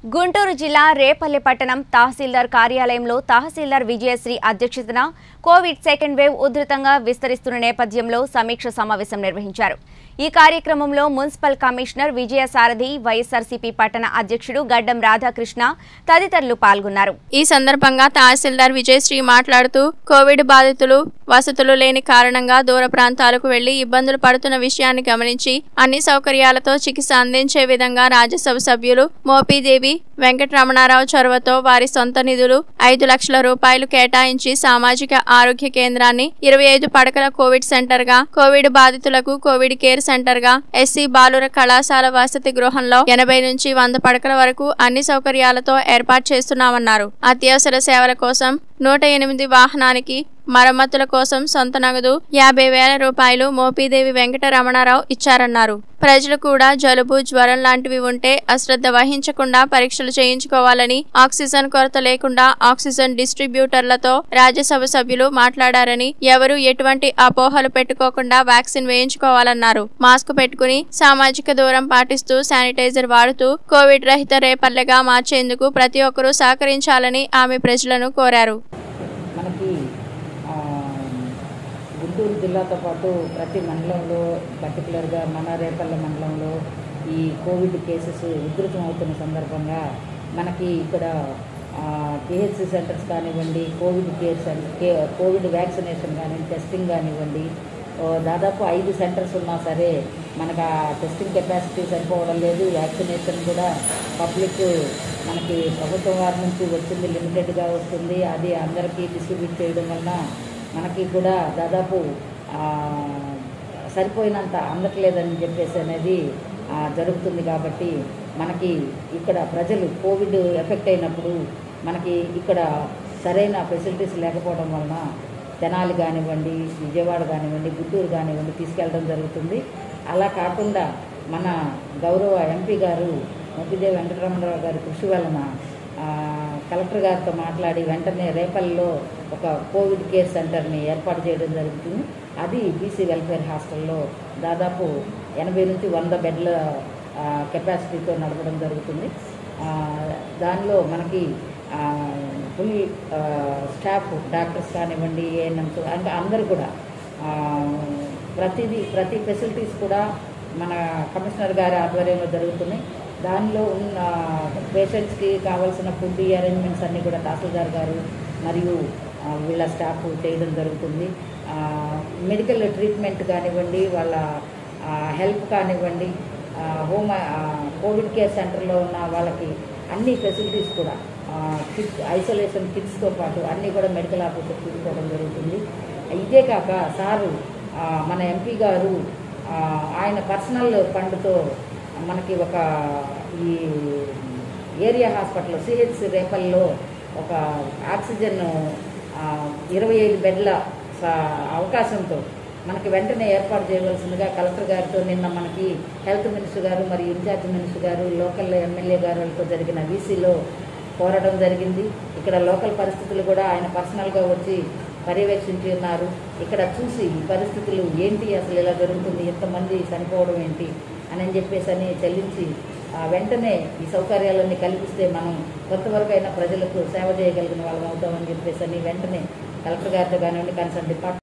గుంటూరు జిల్లా రేపల్లె పట్టణం తహసీల్దార్ కార్యాలయంలో తహసీల్దార్ విజయశ్రీ అధ్యక్షతన కోవిడ్ సెకండ్ వేవ్ ఉధృతంగా విస్తరిస్తున్న నేపథ్యంలో సమీక్ష సమావేశం నిర్వహించారు ఈ కార్యక్రమంలో మున్సిపల్ కమిషనర్ విజయసారథి వైఎస్ఆర్సీపీ పట్టణ అధ్యక్షుడు గడ్డం రాధాకృష్ణ తదితరులు పాల్గొన్నారు ఈ సందర్భంగా తహసీల్దార్ విజయశ్రీ మాట్లాడుతూ కోవిడ్ బాధితులు వసతులు లేని కారణంగా దూర ప్రాంతాలకు వెళ్లి ఇబ్బందులు పడుతున్న విషయాన్ని గమనించి అన్ని సౌకర్యాలతో చికిత్స అందించే విధంగా రాజ్యసభ సభ్యులు మోపీదేవి వెంకటరమణారావు చొరవతో వారి సొంత నిధులు ఐదు లక్షల రూపాయలు కేటాయించి సామాజిక ఆరోగ్య కేంద్రాన్ని ఇరవై ఐదు పడకల కోవిడ్ సెంటర్ గా కోవిడ్ బాధితులకు కోవిడ్ కేర్ సెంటర్ గా ఎస్సీ బాలుర కళాశాల వసతి గృహంలో ఎనభై నుంచి వంద పడకల వరకు అన్ని సౌకర్యాలతో ఏర్పాటు చేస్తున్నామన్నారు అత్యవసర సేవల కోసం నూట ఎనిమిది వాహనానికి మరమ్మతుల కోసం సొంత నగదు యాభై వేల రూపాయలు మోపీదేవి వెంకట రమణారావు ఇచ్చారన్నారు ప్రజలు కూడా జలుబు జ్వరం లాంటివి ఉంటే అశ్రద్ధ వహించకుండా పరీక్షలు చేయించుకోవాలని ఆక్సిజన్ కొరత లేకుండా ఆక్సిజన్ డిస్ట్రిబ్యూటర్లతో రాజ్యసభ సభ్యులు మాట్లాడారని ఎవరు ఎటువంటి అపోహలు పెట్టుకోకుండా వ్యాక్సిన్ వేయించుకోవాలన్నారు మాస్క్ పెట్టుకుని సామాజిక దూరం పాటిస్తూ శానిటైజర్ వాడుతూ కోవిడ్ రహిత రేపల్లెగా మార్చేందుకు ప్రతి ఒక్కరూ సహకరించాలని ఆమె ప్రజలను కోరారు మనకి ఆ, గుంటూరు జిల్లాతో పాటు ప్రతి మండలంలో పర్టికులర్గా మన రేపల్లె మండలంలో ఈ కోవిడ్ కేసెస్ ఉధృతం అవుతున్న సందర్భంగా మనకి ఇక్కడ పిహెచ్సి సెంటర్స్ కానివ్వండి కోవిడ్ కేర్ సెంటర్ కే కోవిడ్ వ్యాక్సినేషన్ కానివ్వండి టెస్టింగ్ కానివ్వండి ఓ దాదాపు ఐదు సెంటర్స్ ఉన్నా సరే మనకు ఆ టెస్టింగ్ కెపాసిటీ సరిపోవడం లేదు వ్యాక్సినేషన్ కూడా పబ్లిక్ మనకి ప్రభుత్వం వారి నుంచి వచ్చింది లిమిటెడ్గా వస్తుంది అది అందరికీ డిస్ట్రిబ్యూట్ చేయడం వలన మనకి కూడా దాదాపు ఆ, సరిపోయినంత అందట్లేదని చెప్పేసి అనేది ఆ, జరుగుతుంది కాబట్టి మనకి ఇక్కడ ప్రజలు కోవిడ్ ఎఫెక్ట్ అయినప్పుడు మనకి ఇక్కడ సరైన ఫెసిలిటీస్ లేకపోవడం వలన తెనాలి కానివ్వండి విజయవాడ కానివ్వండి గుంటూరు కానివ్వండి తీసుకెళ్ళడం జరుగుతుంది అలా కాకుండా మన గౌరవ ఎంపీ గారు మొద్దిదేవి వెంకటరమణరావు గారి కృషి వలన ఆ, కలెక్టర్ గారితో మాట్లాడి వెంటనే రేపల్లో ఒక కోవిడ్ కేర్ సెంటర్ని ఏర్పాటు చేయడం జరుగుతుంది అది బీసీ వెల్ఫేర్ హాస్టల్లో దాదాపు ఎనభై నుంచి వంద బెడ్ల ఆ, కెపాసిటీతో నడపడం జరుగుతుంది ఆ, దానిలో మనకి ఆ, ఫుల్ ఆ, స్టాఫ్ డాక్టర్స్ కానివ్వండి ఏఎన్ఎంస్ అంటే అందరూ కూడా ఆ, ప్రతిదీ ప్రతి ఫెసిలిటీస్ కూడా మన కమిషనర్ గారి ఆధ్వర్యంలో జరుగుతున్నాయి దానిలో ఉన్న పేషెంట్స్కి కావాల్సిన ఫుడ్ అరేంజ్మెంట్స్ అన్నీ కూడా తహసీల్దార్ గారు మరియు ఆ, వీళ్ళ స్టాఫ్ చేయడం జరుగుతుంది ఆ, మెడికల్ ట్రీట్మెంట్ కానివ్వండి వాళ్ళ ఆ, హెల్ప్ కానివ్వండి ఆ, హోమ్ ఆ, కోవిడ్ కేర్ సెంటర్లో ఉన్న వాళ్ళకి అన్ని ఫెసిలిటీస్ కూడా ఆ, కిట్ ఐసోలేషన్ కిట్స్తో పాటు అన్నీ కూడా మెడికల్ ఆఫీసర్ తీసుకోవడం జరుగుతుంది ఇదే కాక సారు ఆ, మన ఎంపీ గారు ఆ, ఆయన పర్సనల్ ఫండ్తో మనకి ఒక ఈ ఏరియా హాస్పిటల్ సిహెచ్ రేపల్లో ఒక ఆక్సిజన్ ఆ, ఇరవై ఐదు బెడ్ల స- అవకాశంతో మనకి వెంటనే ఏర్పాటు చేయవలసిందిగా కలెక్టర్ గారితో నిన్న మనకి హెల్త్ మినిస్టర్ గారు మరియు ఇన్ఛార్జ్ మినిస్టర్ గారు లోకల్ ఎమ్మెల్యే గారులతో జరిగిన వీసీలో కోరడం జరిగింది ఇక్కడ లోకల్ పరిస్థితులు కూడా ఆయన పర్సనల్గా వచ్చి పర్యవేక్షించి ఉన్నారు ఇక్కడ చూసి ఈ పరిస్థితులు ఏంటి అసలు ఇలా జరుగుతుంది ఎంతమంది చనిపోవడం ఏంటి అని అని చెప్పేసి అని చెల్లించి ఆ, వెంటనే ఈ సౌకర్యాలన్నీ కల్పిస్తే మనం కొంతవరకు అయినా ప్రజలకు సేవ చేయగలిగిన వాళ్ళం అవుతామని చెప్పేసి అని వెంటనే కలెక్టర్ గారితో కానివ్వండి కన్సర్న్ డిపార్ట్మెంట్